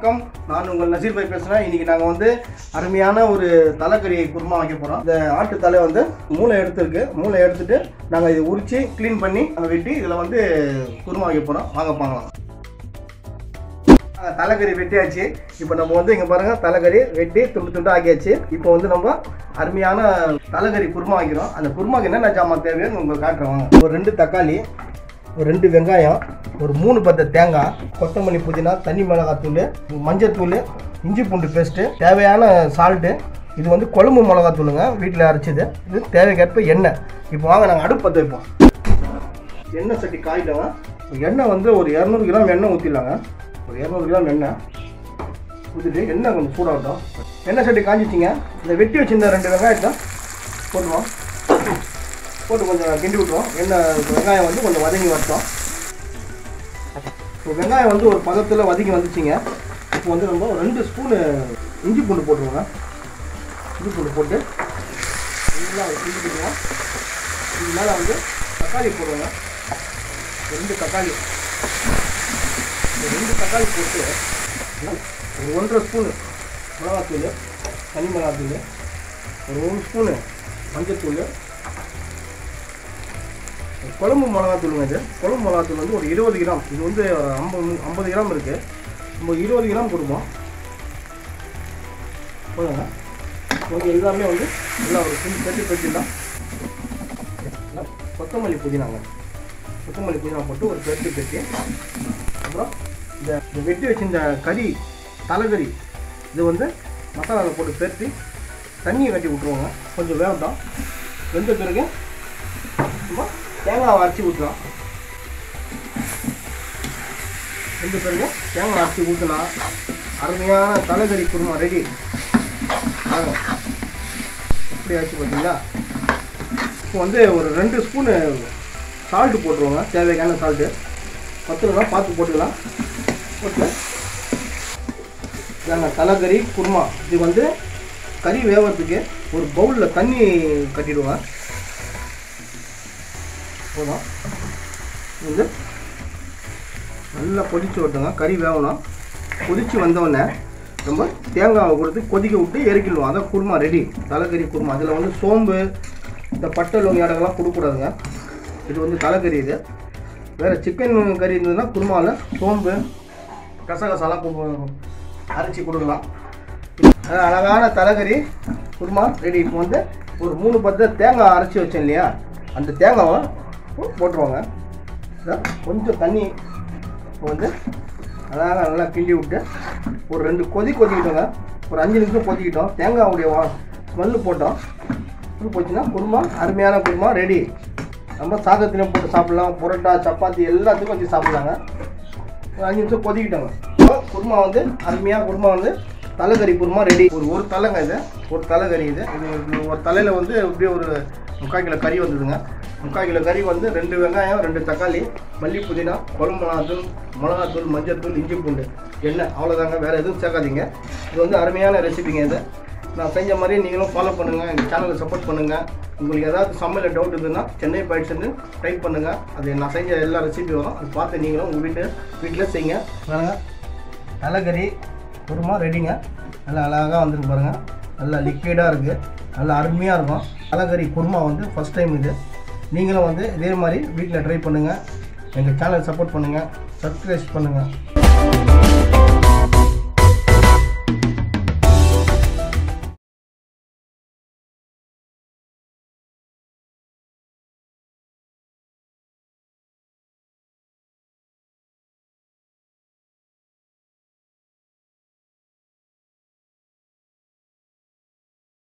வணக்கம் நான் உங்கள் நசீர் பாய் பேசுகிறேன் இன்றைக்கி நாங்கள் வந்து அருமையான ஒரு தலைக்கறி குருமா வைக்க போகிறோம் இந்த ஆட்டு தலை வந்து மூளை எடுத்துருக்கு மூளை எடுத்துட்டு நாங்கள் இதை உரித்து க்ளீன் பண்ணி நாங்கள் வெட்டி இதில் வந்து குருமா வைக்க போகிறோம் வாங்க பார்க்கலாம் ஆ, தலைக்கறி வெட்டியாச்சு இப்போ நம்ம வந்து இங்கே பாருங்கள் தலைக்கறி வெட்டி துண்டு துண்டு ஆக்கியாச்சு இப்போ வந்து நம்ம அருமையான தலைக்கறி குருமா வைக்கிறோம் அந்த குருமாக்கு என்னென்ன ஜாமான் தேவைன்னு உங்களுக்கு காட்டுறேன் வாங்க ஒரு ரெண்டு தக்காளி ஒரு ரெண்டு வெங்காயம் ஒரு மூணு பத்த தேங்காய் கொத்தமல்லி புதினா தண்ணி மிளகாத்தூள் மஞ்சத்தூள் இஞ்சி பூண்டு பேஸ்ட்டு தேவையான சால்ட்டு இது வந்து குழம்பு மிளகாத்தூளுங்க வீட்டில் அரைச்சது இது தேவைக்கேற்ப எண்ணெய் இப்போ வாங்க நாங்கள் அடுப்பு பற்ற வைப்போம் எண்ணெய் சட்டி காயிட்டோங்க எண்ணெய் வந்து ஒரு இரநூறு கிராம் எண்ணெய் ஊற்றிடலாங்க ஒரு இரநூறு கிராம் எண்ணெய் ஊற்றிட்டு எண்ணெய் கொஞ்சம் சூடாகட்டும் எண்ணெய் சட்டி காஞ்சிச்சிங்க இந்த வெட்டி வச்சிருந்த ரெண்டு வெங்காயத்தை போட்டுருவோம் போட்டு கொஞ்சம் கிண்டி விட்டுருவோம் எண்ணெய் வெங்காயம் வந்து கொஞ்சம் வதங்கி வரட்டும் இப்போ வெங்காயம் வந்து ஒரு பதத்தில் வதங்கி வந்துச்சுங்க இப்போ வந்து நம்ம ஒரு ரெண்டு ஸ்பூனு இஞ்சி பூண்டு போட்டுருவோங்க இஞ்சி பூண்டு போட்டு நல்லா கிண்டிக்கலாம் இது மேலே வந்து தக்காளி போடுவோங்க ஒரு ரெண்டு தக்காளி ஒரு ரெண்டு தக்காளி போட்டு ஒரு ஒன்றரை ஸ்பூனு மிளகாத்தூள் தனி மிளகாத்தூள் ஒரு ஒரு ஸ்பூனு மஞ்சத்தூள் குழம்பு மிளகாத்தூளுங்க இது குழம்பு மிளகாத்தூள் வந்து ஒரு இருபது கிராம் இது வந்து ஐம்பது ஐம்பது கிராம் இருக்குது நம்ம இருபது கிராம் கொடுப்போம் போதுங்க கொஞ்சம் எல்லாமே வந்து எல்லாம் ஒரு சின்ன பெட்டி பெட்டிலாம் கொத்தமல்லி புதினாங்க கொத்தமல்லி புதினா போட்டு ஒரு பெட்டி பெட்டி அப்புறம் இந்த இந்த வெட்டி வச்சிருந்த கறி தலைக்கறி இது வந்து மசாலாவில் போட்டு பெருத்தி தண்ணியை கட்டி விட்ருவாங்க கொஞ்சம் வேகட்டும் வெந்த பிறகு நம்ம தேங்காய் அரைச்சி ஊற்றலாம் ரெண்டு பிறகு தேங்காய் அரைச்சி ஊற்றலாம் அருமையான தலைகறி குருமா ரெடி வாங்க எப்படி ஆச்சு பார்த்தீங்களா இப்போ வந்து ஒரு ரெண்டு ஸ்பூனு சால்ட்டு போட்டுருவாங்க தேவையான சால்ட்டு பத்துலனா பார்த்து போட்டுக்கலாம் போட்டு நாங்கள் தலைக்கறி குருமா இது வந்து கறி வேவறதுக்கு ஒரு பவுலில் தண்ணி கட்டிடுவேன் போதும் இது வந்து நல்லா கொதிச்சு விட்டுங்க கறி வேகணும் கொதிச்சு வந்தோடனே நம்ம தேங்காவை கொடுத்து கொதிக்க விட்டு இறக்கிடுவோம் அதான் குருமா ரெடி தலைக்கறி குருமா அதில் வந்து சோம்பு இந்த பட்டை லோங்க இடங்கள்லாம் கொடுக்கக்கூடாதுங்க இது வந்து தலைக்கறி இது வேறு சிக்கன் கறி இருந்ததுன்னா குருமாவில் சோம்பு கசகசாலாம் கு- அரைச்சி கொடுக்கலாம் அஹ் அழகான தலைக்கறி குருமா ரெடி இப்போ வந்து ஒரு மூணு பத்து தேங்காய் அரைச்சி வச்சேன் இல்லையா அந்த தேங்காவை போ- போட்டுருவாங்க இதோ கொஞ்சம் தண்ணி இப்போ வந்து அழகாக நல்லா கிண்டி விட்டு ஒரு ரெண்டு கொதி கொதிக்கிட்டோங்க ஒரு அஞ்சு நிமிஷம் கொதிக்கிட்டோம் தேங்காவுடைய வா ஸ்மெல்லு போட்டோம் ஸ்மெல் போச்சுன்னா குருமா அருமையான குருமா ரெடி நம்ம சாதத்திலையும் போட்டு சாப்பிட்லாம் புரோட்டா சப்பாத்தி எல்லாத்துக்கும் வச்சு சாப்பிட்லாங்க ஒரு அஞ்சு நிமிஷம் கொதிக்கிட்டோங்க இப்போ குருமா வந்து அருமையாக குருமா வந்து தலைக்கறி குருமா ரெடி ஒரு ஒரு தலைங்க இது ஒரு தலைக்கறி இது இது ஒரு- ஒரு தலையில் வந்து எப்படியும் ஒரு முக்கால் கிலோ கறி வந்ததுங்க முக்கால் கிலோ கறி வந்து ரெண்டு வெங்காயம் ரெண்டு தக்காளி மல்லி புதினா குழம்பு மிளகாத்தூள் மிளகாத்தூள் மஞ்சத்தூள் இஞ்சி பூண்டு எண்ணெய் அவ்வளோதாங்க வேறு எதுவும் சேர்க்காதீங்க இது வந்து அருமையான ரெசிபிங்க இது நான் செஞ்ச மாதிரி நீங்களும் ஃபாலோ பண்ணுங்கள் எங்கள் சேனலை சப்போர்ட் பண்ணுங்கள் உங்களுக்கு ஏதாவது சமையல் டவுட் இருந்ததுன்னா சென்னை பைட்ஸ் வந்து டைப் பண்ணுங்கள் அது நான் செஞ்ச எல்லா ரெசிபி வரும் அது பார்த்து நீங்களும் உங்கள் வீட்டு வீட்டில் செய்யுங்க பாருங்க தலைக்கறி குருமா ரெடிங்க நல்லா அழகாக வந்துருக்கு பாருங்கள் நல்லா லிக்விடாக இருக்குது நல்லா அருமையாக இருக்கும் தலைக்கறி குருமா வந்து ஃபஸ்ட் டைம் இது நீங்களும் வந்து இதே மாதிரி வீட்டில் ட்ரை பண்ணுங்கள் எங்கள் சேனல் சப்போர்ட் பண்ணுங்கள் சப்ஸ்கிரைப் பண்ணுங்கள்